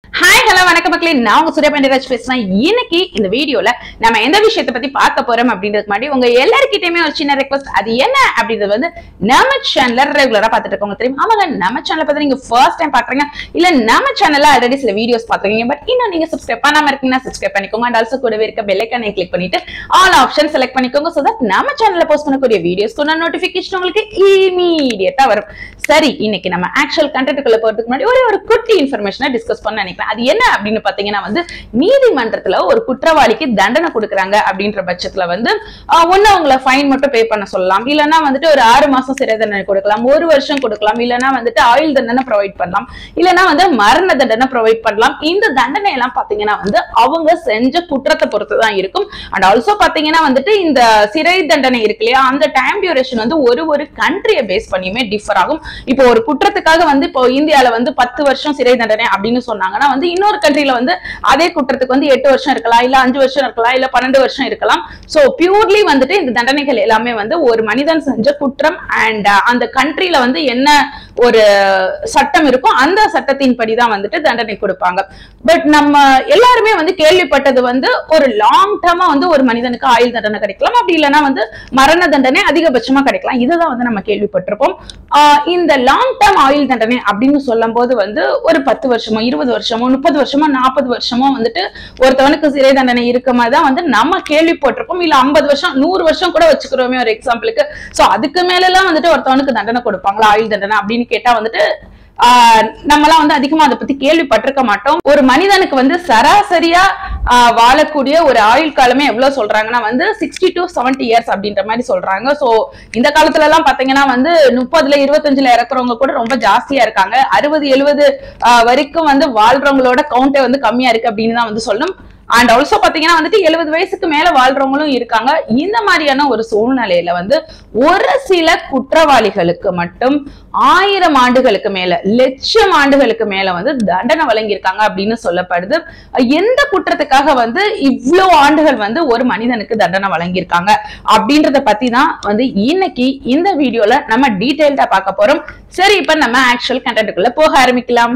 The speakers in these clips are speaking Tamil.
ஹாய் ஹலோ வணக்கம் மக்களே நான் உங்க சூர்யா பாண்டியராஜ் பேசுறேன் இன்னைக்கு இந்த வீடியோல நம்ம எந்த விஷயத்தை பத்தி பார்க்க போறோம் அப்படின்றதுக்கு முன்னாடி உங்க எல்லாருக்கிட்டயுமே ஒரு சின்ன ரெக்வஸ்ட் அது என்ன அப்படின்றது வந்து நம்ம சேனல்ல ரெகுலரா பார்த்துட்டு இருக்கவங்க தெரியும் ஆமாங்க நம்ம சேனல் பார்த்து நீங்க ஃபர்ஸ்ட் டைம் பாக்குறீங்க இல்ல நம்ம சேனல்ல ஆல்ரெடி சில வீடியோஸ் பாத்துருக்கீங்க பட் இன்னும் நீங்க சப்ஸ்கிரைப் பண்ணாம இருக்கீங்கன்னா சப்ஸ்கிரைப் பண்ணிக்கோங்க அண்ட் ஆல்சோ கூடவே இருக்க பெல் ஐக்கானை கிளிக் பண்ணிட்டு ஆல் ஆப்ஷன் செலக்ட் பண்ணிக்கோங்க சோ தட் நம்ம சேனல்ல போஸ்ட் பண்ணக்கூடிய வீடியோஸ்க்கு நோட்டிபிகேஷன் உங்களுக்கு இமீடியட்டா வரும் சரி இன்னைக்கு நம்ம ஆக்சுவல் கண்டென்ட்டுக்குள்ள போறதுக்கு முன்னாடி ஒரே ஒரு குட்டி இன்ஃபர்மேஷனை டிஸ்கஸ் பண்ண நினைக்கிறேன் அது என்ன அப்படின்னு பாத்தீங்கன்னா வந்து நீதிமன்றத்துல ஒரு குற்றவாளிக்கு தண்டனை கொடுக்குறாங்க அப்படின்ற பட்சத்துல வந்து ஆஹ், ஒண்ணு அவங்கள ஃபைன் மட்டும் பே பண்ண சொல்லலாம் இல்லைன்னா வந்துட்டு ஒரு ஆறு மாசம் சிறை தண்டனை கொடுக்கலாம் ஒரு வருஷம் கொடுக்கலாம் இல்லைன்னா வந்துட்டு ஆயுள் தண்டனை ப்ரொவைட் பண்ணலாம் இல்லைன்னா வந்து மரண தண்டனை ப்ரொவைட் பண்ணலாம் இந்த தண்டனை எல்லாம் பாத்தீங்கன்னா வந்து அவங்க செஞ்ச குற்றத்தை பொறுத்து தான் இருக்கும் அண்ட் ஆல்சோ பாத்தீங்கன்னா வந்துட்டு இந்த சிறை தண்டனை இருக்கு இல்லையா அந்த டைம் டியூரேஷன் வந்து ஒரு ஒரு கண்ட்ரியை பேஸ் பண்ணியுமே டிஃபர் ஆகும் இப்போ ஒரு குற்றத்துக்காக வந்து இப்போ இந்தியால வந்து பத்து வருஷம் சிறை தண்டனை அப்படின்னு சொன்னாங்கன்னா வந்து இன்னொரு கண்ட்ரில வந்து அதே குற்றத்துக்கு வந்து எட்டு வருஷம் இருக்கலாம் இல்ல அஞ்சு வருஷம் இருக்கலாம் இல்ல பன்னெண்டு வருஷம் இருக்கலாம் சோ பியூர்லி வந்துட்டு இந்த தண்டனைகள் எல்லாமே வந்து ஒரு மனிதன் செஞ்ச குற்றம் அண்ட் அந்த கண்ட்ரில வந்து என்ன ஒரு சட்டம் இருக்கோ அந்த சட்டத்தின் படிதான் வந்துட்டு தண்டனை கொடுப்பாங்க பட் நம்ம எல்லாருமே வந்து கேள்விப்பட்டது வந்து ஒரு லாங் டேர்மா வந்து ஒரு மனிதனுக்கு ஆயுள் தண்டனை கிடைக்கலாம் அப்படி இல்லைன்னா வந்து மரண தண்டனை அதிகபட்சமா கிடைக்கலாம் இதுதான் வந்து நம்ம கேள்விப்பட்டிருப்போம் ஆஹ் இந்த லாங் டேர்ம் ஆயுள் தண்டனை அப்படின்னு சொல்லும் போது வந்து ஒரு பத்து வருஷமோ இருபது வருஷமோ முப்பது வருஷமோ நாற்பது வருஷமோ வந்துட்டு ஒருத்தவனுக்கு சிறை தண்டனை இருக்க மாதிரி தான் வந்து நம்ம கேள்விப்பட்டிருப்போம் இல்ல ஐம்பது வருஷம் நூறு வருஷம் கூட வச்சுக்கிறோமே ஒரு எக்ஸாம்பிளுக்கு சோ அதுக்கு மேல எல்லாம் வந்துட்டு ஒருத்தவனுக்கு தண்டனை கொடுப்பாங்களா ஆயுள் தண்டனை அப்படின்னு கேட்டா வந்துட்டு ஆஹ் நம்மலாம் வந்து அதிகமா அதை பத்தி கேள்விப்பட்டிருக்க மாட்டோம் ஒரு மனிதனுக்கு வந்து சராசரியா ஆஹ் வாழக்கூடிய ஒரு ஆயுள் காலமே எவ்வளவு சொல்றாங்கன்னா வந்து சிக்ஸ்டி டு செவன்டி இயர்ஸ் அப்படின்ற மாதிரி சொல்றாங்க சோ இந்த காலத்துல எல்லாம் பாத்தீங்கன்னா வந்து முப்பதுல இருபத்தஞ்சுல இறக்குறவங்க கூட ரொம்ப ஜாஸ்தியா இருக்காங்க அறுபது எழுபது வரைக்கும் வந்து வாழ்றவங்களோட கவுண்டே வந்து கம்மியா இருக்கு அப்படின்னு தான் வந்து சொல்லணும் அண்ட் ஆல்சோ பாத்தீங்கன்னா வந்துட்டு எழுபது வயசுக்கு மேல வாழ்றவங்களும் இருக்காங்க இந்த மாதிரியான ஒரு சூழ்நிலையில வந்து ஒரு சில குற்றவாளிகளுக்கு மட்டும் ஆயிரம் ஆண்டுகளுக்கு மேல லட்சம் ஆண்டுகளுக்கு மேல வந்து தண்டனை வழங்கியிருக்காங்க அப்படின்னு சொல்லப்படுது எந்த குற்றத்துக்காக வந்து இவ்வளோ ஆண்டுகள் வந்து ஒரு மனிதனுக்கு தண்டனை வழங்கியிருக்காங்க அப்படின்றத பத்தி தான் வந்து இன்னைக்கு இந்த வீடியோல நம்ம டீடைல்டா பார்க்க போறோம் சரி இப்ப நம்ம ஆக்சுவல் கண்டென்ட்டுக்குள்ள போக ஆரம்பிக்கலாம்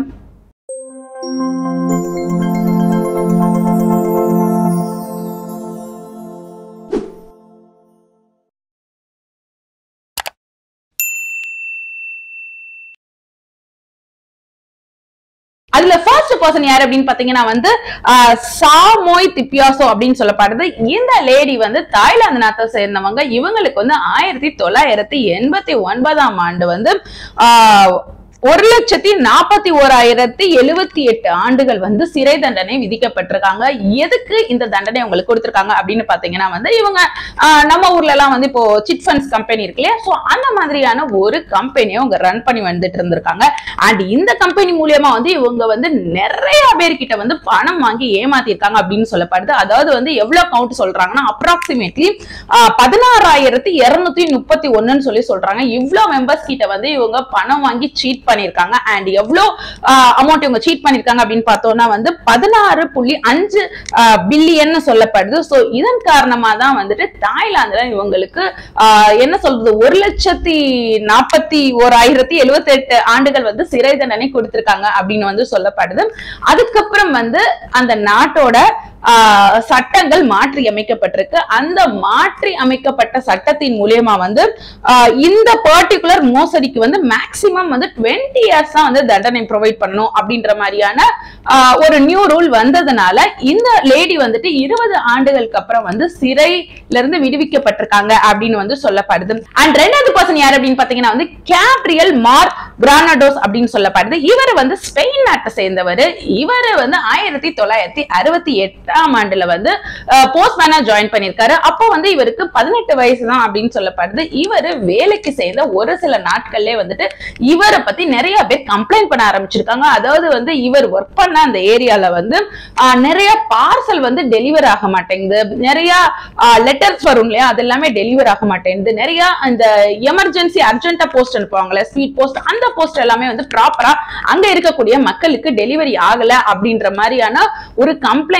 அதுல ஃபர்ஸ்ட் பர்சன் யார் அப்படின்னு பாத்தீங்கன்னா வந்து ஆஹ், சாமோய் திப்பியாசோ அப்படின்னு சொல்லப்படுது இந்த லேடி வந்து தாய்லாந்து நாட்டை சேர்ந்தவங்க இவங்களுக்கு வந்து ஆயிரத்தி தொள்ளாயிரத்தி எண்பத்தி ஒன்பதாம் ஆண்டு வந்து ஆஹ், ஒரு லட்சத்தி நாற்பத்தி ஓராயிரத்தி எழுவத்தி எட்டு ஆண்டுகள் வந்து சிறை தண்டனை விதிக்கப்பட்டிருக்காங்க எதுக்கு இந்த தண்டனை உங்களுக்கு கொடுத்திருக்காங்க அப்படின்னு பாத்தீங்கன்னா வந்து இவங்க ஆஹ், நம்ம ஊர்ல எல்லாம் வந்து இப்போ சிட் ஃபண்ட்ஸ் கம்பெனி இருக்கு இல்லையா சோ அந்த மாதிரியான ஒரு கம்பெனியை அவங்க ரன் பண்ணி வந்துட்டு இருந்திருக்காங்க அண்ட் இந்த கம்பெனி மூலியமா வந்து இவங்க வந்து நிறைய பேர்கிட்ட வந்து பணம் வாங்கி ஏமாத்திருக்காங்க அப்படின்னு சொல்லப்படுது அதாவது வந்து எவ்வளவு கவுண்ட் சொல்றாங்கன்னா அப்ராக்சிமேட்லி பதினாறாயிரத்தி இருநூத்தி முப்பத்தி ஒண்ணுன்னு சொல்லி சொல்றாங்க இவ்வளவு மெம்பர்ஸ் கிட்ட வந்து இவங்க பணம் வாங்கி சீட் பண்ணிருக்காங்க அண்ட் எவ்வளவு அமௌண்ட் இவங்க சீட் பண்ணிருக்காங்க அப்படின்னு பார்த்தோம்னா வந்து பதினாறு புள்ளி அஞ்சு பில்லியன் சொல்லப்படுது சோ இதன் காரணமா தான் வந்துட்டு தாய்லாந்துல இவங்களுக்கு ஆஹ், என்ன சொல்றது ஒரு லட்சத்தி நாற்பத்தி ஓராயிரத்தி எழுவத்தி எட்டு ஆண்டுகள் வந்து சிறை தண்டனை கொடுத்திருக்காங்க அப்படின்னு வந்து சொல்லப்படுது அதுக்கப்புறம் வந்து அந்த நாட்டோட ஆஹ், சட்டங்கள் மாற்றி அமைக்கப்பட்டிருக்கு அந்த மாற்றி அமைக்கப்பட்ட சட்டத்தின் மூலியமா வந்து ஆஹ், இந்த பர்டிகுலர் மோசடிக்கு வந்து மேக்சிமம் வந்து டுவெண்ட்டி இயர்ஸ் தான் வந்து தண்டனை ப்ரொவைட் பண்ணணும் அப்படின்ற மாதிரியான ஆஹ், ஒரு நியூ ரூல் வந்ததுனால இந்த லேடி வந்துட்டு இருபது ஆண்டுகளுக்கு அப்புறம் வந்து சிறையில இருந்து விடுவிக்கப்பட்டிருக்காங்க அப்படின்னு வந்து சொல்லப்படுது அண்ட் ரெண்டாவது பர்சன் யார் அப்படின்னு பாத்தீங்கன்னா வந்து கேப்ரியல் மார் கிரானடோஸ் அப்படின்னு சொல்லப்படுது இவர் வந்து ஸ்பெயின் நாட்டை சேர்ந்தவர் இவர் வந்து ஆயிரத்தி தொள்ளாயிரத்தி அறுபத்தி எட்டாம் ஆண்டுல வந்து போஸ்ட்மேனா ஜாயின் பண்ணிருக்காரு அப்போ வந்து இவருக்கு பதினெட்டு வயசு தான் அப்படின்னு சொல்லப்படுது இவர் வேலைக்கு சேர்ந்த ஒரு சில நாட்கள்லயே வந்துட்டு இவரை பத்தி நிறைய பேர் கம்ப்ளைண்ட் பண்ண ஆரம்பிச்சிருக்காங்க அதாவது வந்து இவர் ஒர்க் பண்ண அந்த ஏரியால வந்து ஆஹ், நிறைய பார்சல் வந்து டெலிவர் ஆக மாட்டேங்குது நிறைய லெட்டர்ஸ் வரும் இல்லையா அது எல்லாமே டெலிவர் ஆக மாட்டேங்குது நிறைய அந்த எமர்ஜென்சி அர்ஜென்ட்டா போஸ்ட் அனுப்புவாங்கல்ல ஸ்பீட் போஸ்ட் அந்த போஸ்ட் எல்லாமே வந்து ப்ராப்பரா அங்க இருக்கக்கூடிய மக்களுக்கு டெலிவரி ஆகல அப்படின்ற மாதிரியான ஒரு கம்ப்ளைண்ட்டை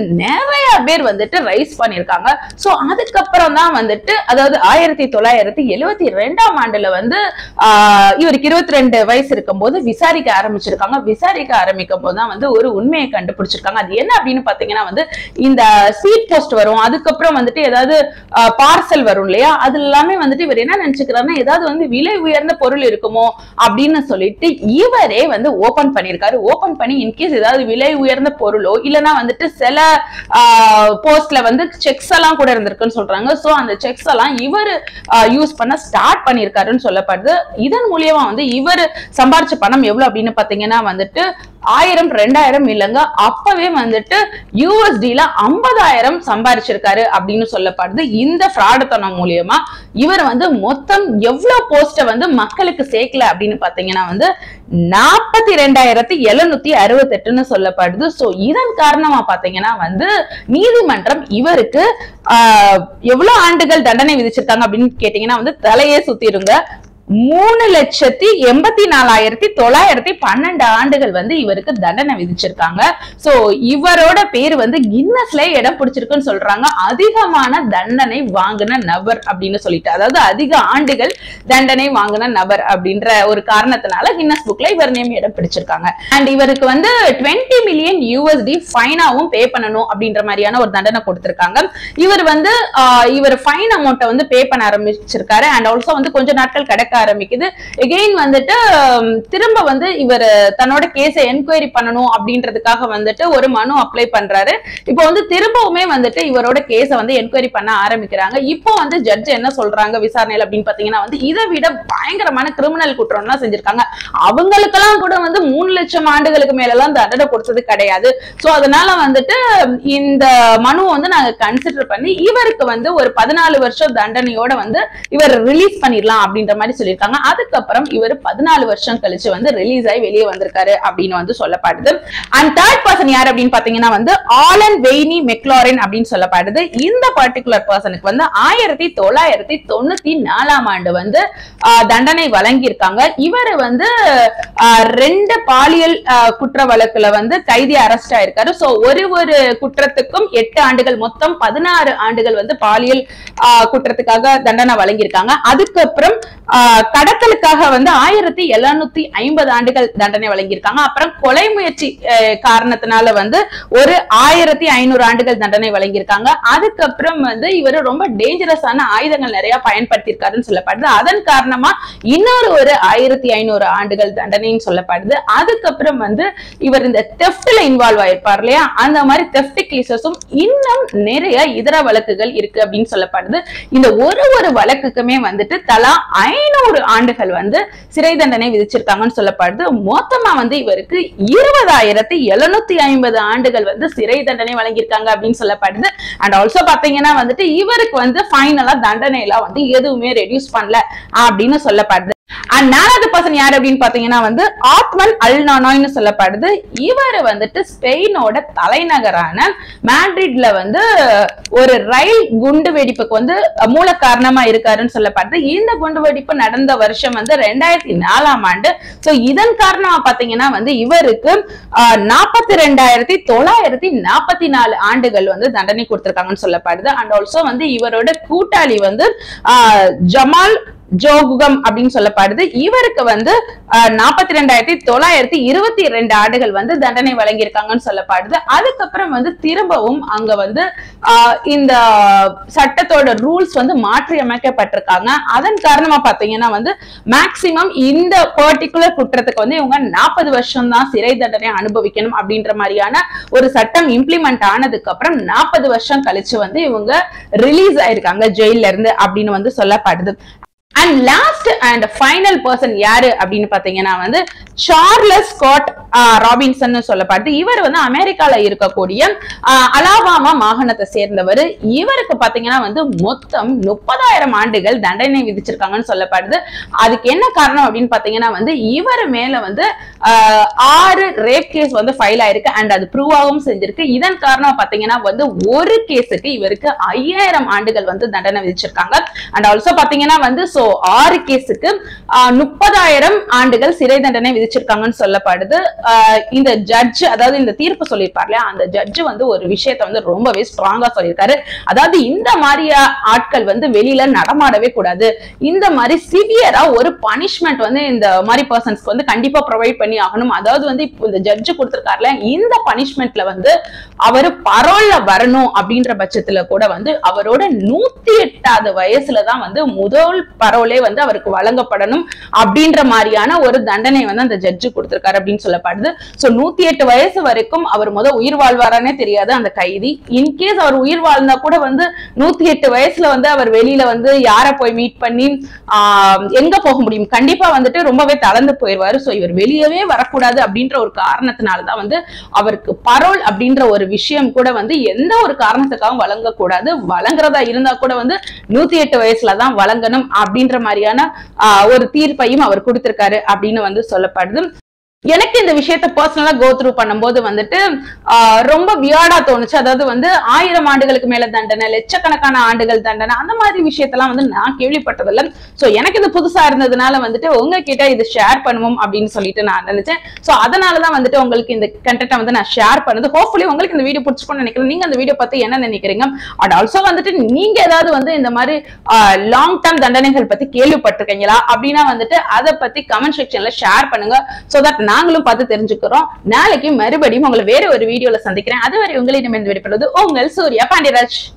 நிறைய பேர் வந்துட்டு ரைஸ் பண்ணியிருக்காங்க சோ அதுக்கப்புறம் தான் வந்துட்டு அதாவது ஆயிரத்தி தொள்ளாயிரத்தி எழுவத்தி ரெண்டாம் ஆண்டுல வந்து ஆஹ் இவருக்கு இருபத்தி ரெண்டு வயசு இருக்கும்போது விசாரிக்க ஆரம்பிச்சிருக்காங்க விசாரிக்க ஆரம்பிக்கும் போது தான் வந்து ஒரு உண்மையை கண்டுபிடிச்சிருக்காங்க அது என்ன அப்படின்னு பாத்தீங்கன்னா வந்து இந்த ஸ்பீட் போஸ்ட் வரும் அதுக்கப்புறம் வந்துட்டு ஏதாவது பார்சல் வரும் இல்லையா அது எல்லாமே வந்துட்டு இவர் என்ன நினைச்சுக்கிறாருன்னா ஏதாவது வந்து விலை உயர்ந்த பொருள் இருக்குமோ அப்படின்னு சொல்லிட்டு இவரே வந்து ஓபன் பண்ணியிருக்காரு ஓபன் பண்ணி இன்கேஸ் ஏதாவது விலை உயர்ந்த பொருளோ இல்லைன்னா வந்துட்டு சில போஸ்ட்ல வந்து செக்ஸ் எல்லாம் கூட இருந்திருக்குன்னு சொல்றாங்க சோ அந்த செக்ஸ் எல்லாம் இவர் யூஸ் பண்ண ஸ்டார்ட் பண்ணியிருக்காருன்னு சொல்லப்படுது இதன் மூலியமா வந்து இவர் சம்பாரிச்ச பணம் எவ்வளவு அப்படின்னு பாத்தீங்கன்னா வந்துட்டு ஆயிரம் ரெண்டாயிரம் இல்லைங்க அப்பவே வந்துட்டு யூஎஸ்டில ஐம்பதாயிரம் சம்பாரிச்சிருக்காரு அப்படின்னு சொல்லப்படுது இந்த ஃப்ராடுத்தனம் மூலியமா இவர் வந்து மொத்தம் எவ்வளவு போஸ்ட வந்து மக்களுக்கு சேர்க்கல அப்படின்னு பாத்தீங்கன்னா வந்து நாற்பத்தி ரெண்டாயிரத்தி எழுநூத்தி அறுபத்தி எட்டுன்னு சொல்லப்படுது சோ இதன் காரணமா பாத்தீங்கன்னா வந்து நீதிமன்றம் இவருக்கு ஆஹ் எவ்வளவு ஆண்டுகள் தண்டனை விதிச்சிருக்காங்க அப்படின்னு கேட்டீங்கன்னா வந்து தலையே சுத்திருங்க மூணு லட்சத்தி எண்பத்தி நாலாயிரத்தி தொள்ளாயிரத்தி பன்னெண்டு ஆண்டுகள் வந்து இவருக்கு தண்டனை விதிச்சிருக்காங்க சோ இவரோட பேர் வந்து கின்னஸ்ல இடம் பிடிச்சிருக்குன்னு சொல்றாங்க அதிகமான தண்டனை வாங்கின நபர் அப்படின்னு சொல்லிட்டு அதாவது அதிக ஆண்டுகள் தண்டனை வாங்கின நபர் அப்படின்ற ஒரு காரணத்தினால கின்னஸ் புக்ல இவர் நேம் இடம் பிடிச்சிருக்காங்க அண்ட் இவருக்கு வந்து டுவெண்ட்டி மில்லியன் யூஎஸ்டி ஃபைனாவும் பே பண்ணணும் அப்படின்ற மாதிரியான ஒரு தண்டனை கொடுத்திருக்காங்க இவர் வந்து ஆஹ், இவர் ஃபைன் அமௌண்ட்டை வந்து பே பண்ண ஆரம்பிச்சிருக்காரு அண்ட் ஆல்சோ வந்து கொஞ்ச நாட்கள் கிடைக்க ஆரம்பிக்குது எகெயின் வந்துட்டு ஹம், திரும்ப வந்து இவர் தன்னோட கேஸை என்கொயரி பண்ணணும் அப்படின்றதுக்காக வந்துட்டு ஒரு மனு அப்ளை பண்றாரு இப்போ வந்து திரும்பவுமே வந்துட்டு இவரோட கேஸை வந்து என்கொயரி பண்ண ஆரம்பிக்கிறாங்க இப்போ வந்து ஜட்ஜ் என்ன சொல்றாங்க விசாரணையில் அப்படின்னு பாத்தீங்கன்னா வந்து இதை விட பயங்கரமான கிரிமினல் குற்றம்லாம் செஞ்சிருக்காங்க அவங்களுக்கெல்லாம் கூட வந்து மூணு லட்சம் ஆண்டுகளுக்கு மேல எல்லாம் தண்டனை கொடுத்தது கிடையாது சோ அதனால வந்துட்டு இந்த மனுவை வந்து நாங்க கன்சிடர் பண்ணி இவருக்கு வந்து ஒரு பதினாலு வருஷம் தண்டனையோட வந்து இவர் ரிலீஸ் பண்ணிடலாம் அப்படின்ற மாதிரி சொல்லியிருக்காங்க அதுக்கப்புறம் இவர் பதினாலு வருஷம் கழிச்சு வந்து ரிலீஸ் ஆகி வெளியே வந்திருக்காரு அப்படின்னு வந்து சொல்லப்படுது அண்ட் தேர்ட் பர்சன் யார் அப்படின்னு பாத்தீங்கன்னா வந்து ஆலன் வெய்னி மெக்லாரின் அப்படின்னு சொல்லப்படுது இந்த பர்டிகுலர் பர்சனுக்கு வந்து ஆயிரத்தி தொள்ளாயிரத்தி தொண்ணூத்தி நாலாம் ஆண்டு வந்து ஆஹ், தண்டனை வழங்கியிருக்காங்க இவர் வந்து ஆஹ், ரெண்டு பாலியல் ஆஹ், குற்ற வழக்குல வந்து கைதி அரெஸ்ட் ஆயிருக்காரு சோ ஒரு ஒரு குற்றத்துக்கும் எட்டு ஆண்டுகள் மொத்தம் பதினாறு ஆண்டுகள் வந்து பாலியல் ஆஹ், குற்றத்துக்காக தண்டனை வழங்கியிருக்காங்க அதுக்கப்புறம் ஆஹ், கடத்தலுக்காக வந்து ஆயிரத்தி எழுநூத்தி ஐம்பது ஆண்டுகள் தண்டனை வழங்கியிருக்காங்க அப்புறம் கொலை முயற்சி ஆஹ், காரணத்தினால வந்து ஒரு ஆயிரத்தி ஐநூறு ஆண்டுகள் தண்டனை வழங்கியிருக்காங்க அதுக்கப்புறம் வந்து இவர் ரொம்ப டேஞ்சரஸான ஆயுதங்கள் நிறைய பயன்படுத்தியிருக்காருன்னு சொல்லப்படுது அதன் காரணமா இன்னொரு ஒரு ஆயிரத்தி ஐநூறு ஆண்டுகள் தண்டனைன்னு சொல்லப்படுது அதுக்கப்புறம் வந்து இவர் இந்த தெஃப்ட்ல இன்வால்வ் ஆயிருப்பார் இல்லையா அந்த மாதிரி தெஃப்ட் கேசஸும் இன்னும் நிறைய இதர வழக்குகள் இருக்கு அப்படின்னு சொல்லப்படுது இந்த ஒரு ஒரு வழக்குக்குமே வந்துட்டு தலா ஐநூறு ஆண்டுகள் வந்து சிறை தண்டனை விதிச்சிருக்காங்கன்னு சொல்லப்படுது மொத்தமா வந்து இவருக்கு இருபதாயிரத்தி எழுநூத்தி ஐம்பது ஆண்டுகள் வந்து சிறை தண்டனை வழங்கியிருக்காங்க அப்படின்னு சொல்லப்படுது அண்ட் ஆல்சோ பாத்தீங்கன்னா வந்துட்டு இவருக்கு வந்து ஃபைனலா தண்டனை எல்லாம் வந்து எதுவுமே ரெடியூஸ் பண்ணல அப்படின்னு சொல்லப்படுது அண்ட் நாலாவது பர்சன் யார் அப்படின்னு பாத்தீங்கன்னா வந்து ஆத்மன் அல் நானோய்னு சொல்லப்படுது இவர் வந்துட்டு ஸ்பெயினோட தலைநகரான மேட்ரிட்ல வந்து ஒரு ரயில் குண்டு வெடிப்புக்கு வந்து மூல காரணமா இருக்காருன்னு சொல்லப்படுது இந்த குண்டு வெடிப்பு நடந்த வருஷம் வந்து ரெண்டாயிரத்தி நாலாம் ஆண்டு சோ இதன் காரணமா பாத்தீங்கன்னா வந்து இவருக்கு நாற்பத்தி ரெண்டாயிரத்தி தொள்ளாயிரத்தி நாற்பத்தி நாலு ஆண்டுகள் வந்து தண்டனை கொடுத்திருக்காங்கன்னு சொல்லப்படுது அண்ட் ஆல்சோ வந்து இவரோட கூட்டாளி வந்து ஆஹ், ஜமால் ஜோகுகம் அப்படின்னு சொல்லப்படுது இவருக்கு வந்து நாற்பத்தி ரெண்டாயிரத்தி தொள்ளாயிரத்தி இருபத்தி ரெண்டு ஆண்டுகள் வந்து தண்டனை வழங்கியிருக்காங்கன்னு சொல்லப்படுது அதுக்கப்புறம் வந்து திரும்பவும் அங்க வந்து ஆஹ், இந்த சட்டத்தோட ரூல்ஸ் வந்து மாற்றி அமைக்கப்பட்டிருக்காங்க அதன் காரணமா பாத்தீங்கன்னா வந்து மேக்சிமம் இந்த பர்டிகுலர் குற்றத்துக்கு வந்து இவங்க நாற்பது வருஷம் தான் சிறை தண்டனை அனுபவிக்கணும் அப்படின்ற மாதிரியான ஒரு சட்டம் இம்ப்ளிமெண்ட் ஆனதுக்கு அப்புறம் நாற்பது வருஷம் கழிச்சு வந்து இவங்க ரிலீஸ் ஆயிருக்காங்க ஜெயில இருந்து அப்படின்னு வந்து சொல்லப்படுது and last and final person யாரு அப்படின்னு பாத்தீங்கன்னா வந்து சார்லஸ் ஸ்காட் ராபின்சன் சொல்லப்படுது இவர் வந்து அமெரிக்கால இருக்கக்கூடிய ஆஹ், அலாபாமா மாகாணத்தை சேர்ந்தவர் இவருக்கு பாத்தீங்கன்னா வந்து மொத்தம் முப்பதாயிரம் ஆண்டுகள் தண்டனை விதிச்சிருக்காங்கன்னு சொல்லப்படுது அதுக்கு என்ன காரணம் அப்படின்னு பாத்தீங்கன்னா வந்து இவர் மேல வந்து ஆஹ், ஆறு ரேப் கேஸ் வந்து ஃபைல் ஆயிருக்கு அண்ட் அது ப்ரூவ் ஆகவும் செஞ்சிருக்கு இதன் காரணம் பாத்தீங்கன்னா வந்து ஒரு கேஸுக்கு இவருக்கு ஐயாயிரம் ஆண்டுகள் வந்து தண்டனை விதிச்சிருக்காங்க அண்ட் ஆல்சோ பாத்தீங்கன்னா வந்து சோ ஆறு கேஸுக்கு முப்பதாயிரம் ஆண்டுகள் சிறை தண்டனை விதிச்சிருக்காங்கன்னு சொல்லப்படுது ஆஹ் இந்த ஜட்ஜ் அதாவது இந்த தீர்ப்பு சொல்லியிருப்பார் இல்லையா அந்த ஜட்ஜ் வந்து ஒரு விஷயத்த வந்து ரொம்பவே ஸ்ட்ராங்கா சொல்லியிருக்காரு அதாவது இந்த மாதிரி ஆட்கள் வந்து வெளியில நடமாடவே கூடாது இந்த மாதிரி சிவியரா ஒரு பனிஷ்மெண்ட் வந்து இந்த மாதிரி பர்சன்ஸ்க்கு வந்து கண்டிப்பா ப்ரொவைட் பண்ணி ஆகணும் அதாவது வந்து இப்போ இந்த ஜட்ஜ் கொடுத்திருக்காருல இந்த பனிஷ்மெண்ட்ல வந்து அவரு பரோல்ல வரணும் அப்படின்ற பட்சத்துல கூட வந்து அவரோட நூத்தி எட்டாவது வயசுல தான் வந்து முதல் பரோலே வந்து அவருக்கு வழங்கப்படணும் அப்படின்ற மாதிரியான ஒரு தண்டனை வந்து அந்த ஜட்ஜு கொடுத்திருக்காரு அப்படின்னு சொல்லப்படுது சோ நூத்தி எட்டு வயசு வரைக்கும் அவர் முத உயிர் வாழ்வாரானே தெரியாது அந்த கைதி இன்கேஸ் அவர் உயிர் வாழ்ந்தா கூட வந்து நூத்தி எட்டு வயசுல வந்து அவர் வெளியில வந்து யார போய் மீட் பண்ணி ஆஹ் எங்க போக முடியும் கண்டிப்பா வந்துட்டு ரொம்பவே தளர்ந்து போயிடுவாரு சோ இவர் வெளியவே வரக்கூடாது அப்படின்ற ஒரு காரணத்தினாலதான் வந்து அவருக்கு பரோல் அப்படின்ற ஒரு விஷயம் கூட வந்து எந்த ஒரு காரணத்துக்காகவும் வழங்கக்கூடாது வழங்குறதா இருந்தா கூட வந்து நூத்தி எட்டு வயசுல தான் வழங்கணும் அப்படின்ற மாதிரியான ஆஹ் ஒரு தீர்ப்பையும் அவர் கொடுத்திருக்காரு அப்படின்னு வந்து சொல்லப்படுது எனக்கு இந்த விஷயத்த பர்சனலா கோ த்ரூ பண்ணும்போது வந்துட்டு ஆஹ் ரொம்ப வியாடா தோணுச்சு அதாவது வந்து ஆயிரம் ஆண்டுகளுக்கு மேல தண்டனை லட்சக்கணக்கான ஆண்டுகள் தண்டனை அந்த மாதிரி விஷயத்தெல்லாம் வந்து நான் கேள்விப்பட்டதில்ல சோ எனக்கு இது புதுசா இருந்ததுனால வந்துட்டு உங்ககிட்ட இது ஷேர் பண்ணுவோம் அப்படின்னு சொல்லிட்டு நான் நினைச்சேன் சோ அதனாலதான் வந்துட்டு உங்களுக்கு இந்த கண்டென்ட்டை வந்து நான் ஷேர் பண்ணது ஹோப்ஃபுல்லி உங்களுக்கு இந்த வீடியோ பிடிச்சிக்கணும்னு நினைக்கிறேன் நீங்க அந்த வீடியோ பத்தி என்ன நினைக்கிறீங்க அண்ட் ஆல்சோ வந்துட்டு நீங்க ஏதாவது வந்து இந்த மாதிரி லாங் டர்ம் தண்டனைகள் பத்தி கேள்விப்பட்டிருக்கீங்களா அப்படின்னா வந்துட்டு அதை பத்தி கமெண்ட் செக்ஷன்ல ஷேர் பண்ணுங்க சோ தட் நாங்களும் பார்த்து தெரிஞ்சுக்கிறோம் நாளைக்கு மறுபடியும் உங்களை வேற ஒரு வீடியோல சந்திக்கிறேன் அதுவரை உங்களிடம் விடைபெறுவது உங்கள் சூர்யா பாண்டியராஜ்